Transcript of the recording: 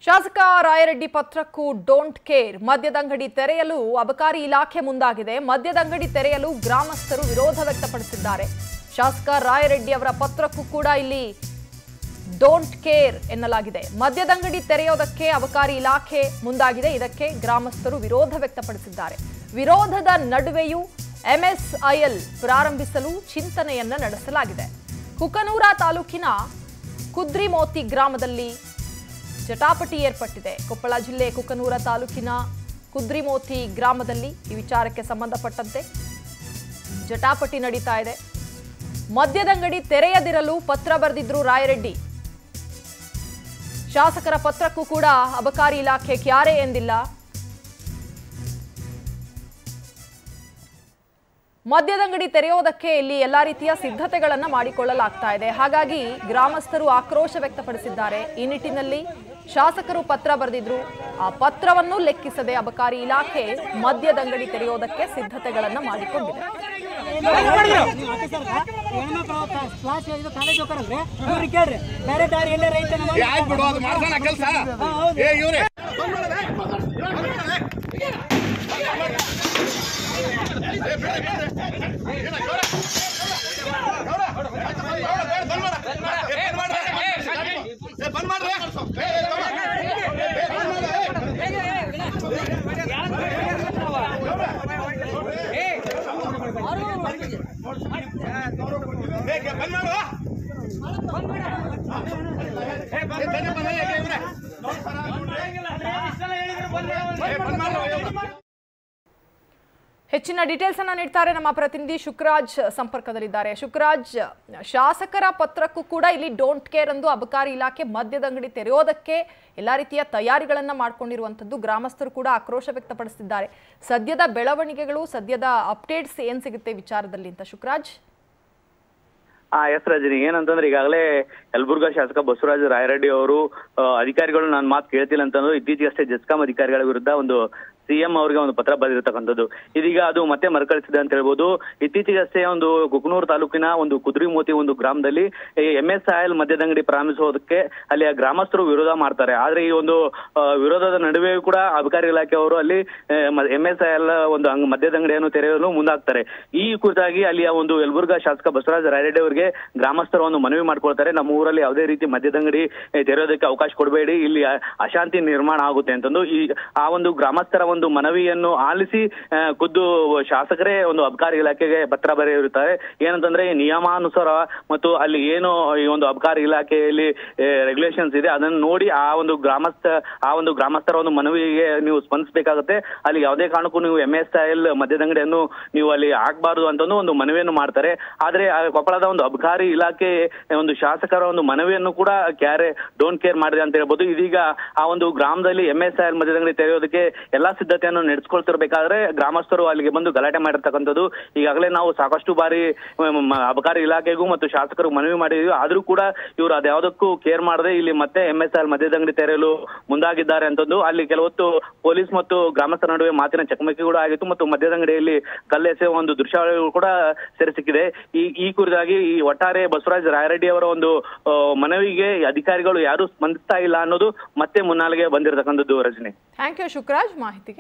ಶಾಸಕ ರಾಯರೆಡ್ಡಿ ಪತ್ರಕ್ಕೂ don't care ಮದ್ಯದಂಗಡಿ ತೆರೆಯಲು ಅಬಕಾರಿ ಇಲಾಖೆ ಮುಂದಾಗಿದೆ ಮದ್ಯದಂಗಡಿ ತೆರೆಯಲು ಗ್ರಾಮಸ್ಥರು ವಿರೋಧ ವ್ಯಕ್ತಪಡಿಸಿದ್ದಾರೆ ಶಾಸಕ ರಾಯರೆಡ್ಡಿ ಅವರ ಪತ್ರಕ್ಕೂ ಕೂಡ ಇಲ್ಲಿ ಡೋಂಟ್ ಕೇರ್ ಎನ್ನಲಾಗಿದೆ ಮದ್ಯದಂಗಡಿ ತೆರೆಯೋದಕ್ಕೆ ಅಬಕಾರಿ ಇಲಾಖೆ ಮುಂದಾಗಿದೆ ಇದಕ್ಕೆ ಗ್ರಾಮಸ್ಥರು ವಿರೋಧ ವ್ಯಕ್ತಪಡಿಸಿದ್ದಾರೆ ವಿರೋಧದ ನಡುವೆಯೂ ಎಂಎಸ್ಐಎಲ್ ಪ್ರಾರಂಭಿಸಲು ಚಿಂತನೆಯನ್ನ ನಡೆಸಲಾಗಿದೆ ಕುಕನೂರ ತಾಲೂಕಿನ ಕುದ್ರಿಮೋತಿ ಗ್ರಾಮದಲ್ಲಿ ಜಟಾಪಟಿ ಏರ್ಪಟ್ಟಿದೆ ಕೊಪ್ಪಳ ಜಿಲ್ಲೆ ಕುಕನೂರ ತಾಲೂಕಿನ ಕುದ್ರಿಮೋತಿ ಗ್ರಾಮದಲ್ಲಿ ಈ ವಿಚಾರಕ್ಕೆ ಸಂಬಂಧಪಟ್ಟಂತೆ ಜಟಾಪಟಿ ನಡೀತಾ ಇದೆ ಮದ್ಯದಂಗಡಿ ತೆರೆಯದಿರಲು ಪತ್ರ ಬರೆದಿದ್ರು ರಾಯರೆಡ್ಡಿ ಶಾಸಕರ ಪತ್ರಕ್ಕೂ ಕೂಡ ಅಬಕಾರಿ ಇಲಾಖೆ ಕ್ಯಾರೆ ಎಂದಿಲ್ಲ ಮದ್ಯದಂಗಡಿ ತೆರೆಯೋದಕ್ಕೆ ಇಲ್ಲಿ ಎಲ್ಲಾ ರೀತಿಯ ಸಿದ್ಧತೆಗಳನ್ನ ಮಾಡಿಕೊಳ್ಳಲಾಗ್ತಾ ಇದೆ ಹಾಗಾಗಿ ಗ್ರಾಮಸ್ಥರು ಆಕ್ರೋಶ ವ್ಯಕ್ತಪಡಿಸಿದ್ದಾರೆ ಈ ನಿಟ್ಟಿನಲ್ಲಿ ಶಾಸಕರು ಪತ್ರ ಬರೆದಿದ್ರು ಆ ಪತ್ರವನ್ನು ಲೆಕ್ಕಿಸದೆ ಅಬಕಾರಿ ಇಲಾಖೆ ಮದ್ಯದಂಗಡಿ ತೆರೆಯೋದಕ್ಕೆ ಸಿದ್ಧತೆಗಳನ್ನ ಮಾಡಿಕೊಂಡಿದೆ ಕ್ಲಾಸ್ ಇದು ಕಾಲೇಜ್ ಹೋಗ್ತಾರಲ್ರಿ ಇವ್ರಿಗೆ ಕೇಳ್ರಿ ಬೇರೆ ದಾರಿ ಎಲ್ಲೇ ರೈತ ಆಯ್ತು ಬಿಡು ಅದು ಮಾಡ್ಸೋಣ ಕೆಲಸ ಏ ಇವ್ರೆ ಬಂದ್ ಮಾಡ್ರಿ ಬಂದ್ ಮಾಡು ಏ, ಬಂದ್ ಬನ್ನಿ, ಬನ್ನಿ, ಇವ್ರೆ. ಏ, ಬಂದ್ ಮಾಡು, ಇವ್ರೆ. ಹೆಚ್ಚಿನ ಡೀಟೇಲ್ಸ್ ಅನ್ನ ನೀಡ್ತಾರೆ ನಮ್ಮ ಪ್ರತಿನಿಧಿ ಶುಕ್ರಾಜ್ ಸಂಪರ್ಕದಲ್ಲಿದ್ದಾರೆ ಶುಕ್ರಾಜ್ ಶಾಸಕರ ಪತ್ರಕ್ಕೂ ಕೂಡ ಇಲ್ಲಿ ಡೋಂಟ್ ಕೇರ್ ಎಂದು ಅಬಕಾರಿ ಇಲಾಖೆ ಮದ್ಯದಂಗಡಿ ತೆರೆಯೋದಕ್ಕೆ ಎಲ್ಲಾ ರೀತಿಯ ತಯಾರಿಗಳನ್ನ ಮಾಡ್ಕೊಂಡಿರುವಂತದ್ದು ಗ್ರಾಮಸ್ಥರು ಕೂಡ ಆಕ್ರೋಶ ವ್ಯಕ್ತಪಡಿಸಿದ್ದಾರೆ ಸದ್ಯದ ಬೆಳವಣಿಗೆಗಳು ಸದ್ಯದ ಅಪ್ಡೇಟ್ಸ್ ಏನ್ ಸಿಗುತ್ತೆ ವಿಚಾರದಲ್ಲಿ ಅಂತ ಶುಕ್ರಾಜ್ ಆ ಎಸ್ ರಜನಿ ಏನಂತಂದ್ರೆ ಈಗಾಗಲೇ ಯಲಬುರ್ಗಾ ಶಾಸಕ ಬಸವರಾಜ ರಾಯರೆಡ್ಡಿ ಅವರು ಆ, ಅಧಿಕಾರಿಗಳು ನನ್ನ ಮಾತು ಕೇಳ್ತಿಲ್ಲ ಅಂತಂದ್ರು ಇತ್ತೀಚೆಗಷ್ಟೇ ಜೆಸ್ಕಾಂ ಅಧಿಕಾರಿಗಳ ವಿರುದ್ಧ ಒಂದು ಸಿಎಂ ಅವರಿಗೆ ಒಂದು ಪತ್ರ ಬರೆದಿರ್ತಕ್ಕಂಥದ್ದು ಇದೀಗ ಅದು ಮತ್ತೆ ಮರುಕಳಿಸಿದೆ ಅಂತ ಹೇಳ್ಬೋದು ಇತ್ತೀಚೆಗಷ್ಟೇ ಒಂದು ಕುಕನೂರು ತಾಲೂಕಿನ ಒಂದು ಕುದುರೆಮೋತಿ ಒಂದು ಗ್ರಾಮದಲ್ಲಿ ಎಂ ಎಸ್ ಐಎಲ್ ಮದ್ಯದಂಗಡಿ ಪ್ರಾರಂಭಿಸೋದಕ್ಕೆ ಅಲ್ಲಿಯ ಗ್ರಾಮಸ್ಥರು ವಿರೋಧ ಮಾಡ್ತಾರೆ ಆದ್ರೆ ಈ ಒಂದು ಆ, ವಿರೋಧದ ನಡುವೆಯೂ ಕೂಡ ಅಬಕಾರಿ ಇಲಾಖೆ ಅವರು ಅಲ್ಲಿ ಎಂ ಎಸ್ ಐಎಲ್ ಒಂದು ಅಂಗ್- ಮದ್ಯದಂಗಡಿಯನ್ನು ತೆರೆಯಲು ಮುಂದಾಗ್ತಾರೆ ಈ ಕುರಿತಾಗಿ ಅಲ್ಲಿಯ ಒಂದು ಯಲಬುರ್ಗಾ ಶಾಸಕ ಬಸವರಾಜ ರಾಯರೆಡ್ಡಿ ಅವರಿಗೆ ಗ್ರಾಮಸ್ಥರು ಒಂದು ಮನವಿ ಮಾಡ್ಕೊಳ್ತಾರೆ ನಮ್ಮ ಊರಲ್ಲಿ ಯಾವುದೇ ರೀತಿ ಮದ್ಯದಂಗಡಿ ಏ, ತೆರೆಯೋದಕ್ಕೆ ಅವಕಾಶ ಕೊಡಬೇಡಿ ಇಲ್ಲಿ ಅ- ಅಶಾಂತಿ ನಿರ್ಮಾಣ ಆಗುತ್ತೆ ಅಂತಂದು ಈ ಆ ಒಂದು ಗ್ರಾಮಸ್ಥರ ಒಂದು ಮನವಿಯನ್ನು ಆಲಿಸಿ ಆ, ಖುದ್ದು ಶಾಸಕರೇ ಒಂದು ಅಬಕಾರಿ ಇಲಾಖೆಗೆ ಪತ್ರ ಬರೆದಿರುತ್ತಾರೆ ಏನಂತಂದ್ರೆ ಈ ನಿಯಮಾನುಸಾರ ಮತ್ತು ಅಲ್ಲಿ ಏನು ಈ ಒಂದು ಅಬಕಾರಿ ಇಲಾಖೆಯಲ್ಲಿ ರೆಗ್ಯುಲೇಷನ್ಸ್ ಇದೆ ಅದನ್ನು ನೋಡಿ ಆ ಒಂದು ಗ್ರಾಮಸ್ಥ ಆ ಒಂದು ಗ್ರಾಮಸ್ಥರ ಒಂದು ಮನವಿಗೆ ನೀವು ಸ್ಪಂದಿಸಬೇಕಾಗುತ್ತೆ ಅಲ್ಲಿ ಯಾವುದೇ ಕಾರಣಕ್ಕೂ ನೀವು ಎಂ ಎಸ್ ಎಲ್ ಮದ್ಯದಂಗಡಿಯನ್ನು ನೀವು ಅಲ್ಲಿ ಹಾಕ್ಬಾರ್ದು ಅಂತಂದು ಒಂದು ಮನವಿಯನ್ನು ಮಾಡ್ತಾರೆ ಆದ್ರೆ ಆ ಕೊಪ್ಪಳದ ಒಂದು ಅಬಕಾರಿ ಇಲಾಖೆ ಒಂದು ಶಾಸಕರ ಒಂದು ಮನವಿಯನ್ನು ಕೂಡ ಕ್ಯಾರೆ ಡೋಂಟ್ ಕೇರ್ ಮಾಡಿದೆ ಅಂತ ಹೇಳ್ಬೋದು ಇದೀಗ ಆ ಒಂದು ಗ್ರಾಮದಲ್ಲಿ ಎಂ ಎಸ್ ಎಲ್ ಮದ್ಯದಂಗಡಿ ತೆರೆಯೋದಕ್ಕೆ ಎಲ್ಲಾ ಸಿದ್ಧತೆಯನ್ನು ನಡೆಸ್ಕೊಳ್ತಿರ್ಬೇಕಾದ್ರೆ ಗ್ರಾಮಸ್ಥರು ಅಲ್ಲಿಗೆ ಬಂದು ಗಲಾಟೆ ಮಾಡಿರ್ತಕ್ಕಂಥದ್ದು ಈಗಾಗಲೇ ನಾವು ಸಾಕಷ್ಟು ಬಾರಿ ಮ್, ಮ್, ಅಬಕಾರಿ ಇಲಾಖೆಗೂ ಮತ್ತು ಶಾಸಕರು ಮನವಿ ಮಾಡಿದ್ವಿ ಆದ್ರೂ ಕೂಡ ಇವರು ಅದ್ಯಾವುದಕ್ಕೂ ಕೇರ್ ಮಾಡದೆ ಇಲ್ಲಿ ಮತ್ತೆ ಎಂ ಎಸ್ ಎಲ್ ಮದ್ಯದಂಗಡಿ ತೆರೆಯಲು ಮುಂದಾಗಿದ್ದಾರೆ ಅಂತಂದು ಅಲ್ಲಿ ಕೆಲವೊತ್ತು ಪೊಲೀಸ್ ಮತ್ತು ಗ್ರಾಮಸ್ಥರ ನಡುವೆ ಮಾತಿನ ಚಕಮಕಿ ಕೂಡ ಆಗಿತ್ತು ಮತ್ತು ಮದ್ಯದಂಗಡಿಯಲ್ಲಿ ಕಲ್ಲೆಸೆಯುವ ಒಂದು ದೃಶ್ಯಾವಳಿಗಳು ಕೂಡ ಸೆರೆ ಸಿಕ್ಕಿದೆ ಈ ಈ ಕುರಿತಾಗಿ ಈ ಒಟ್ಟಾರೆ ಬಸವರಾಜ ರಾಯರೆಡ್ಡಿ ಅವರ ಒಂದು ಆ, ಮನವಿಗೆ ಅಧಿಕಾರಿಗಳು ಯಾರು ಸ್ಪಂದಿಸ್ತಾ ಇಲ್ಲ ಅನ್ನೋದು ಮತ್ತೆ ಮುನ್ನಾಲೆಗೆ ಬಂದಿರತಕ್ಕಂಥದ್ದು ರಜನಿ ಥ್ಯಾಂಕ್ ಯು ಶುಕ್ರಾಜ್ ಮಾಹಿತಿಗೆ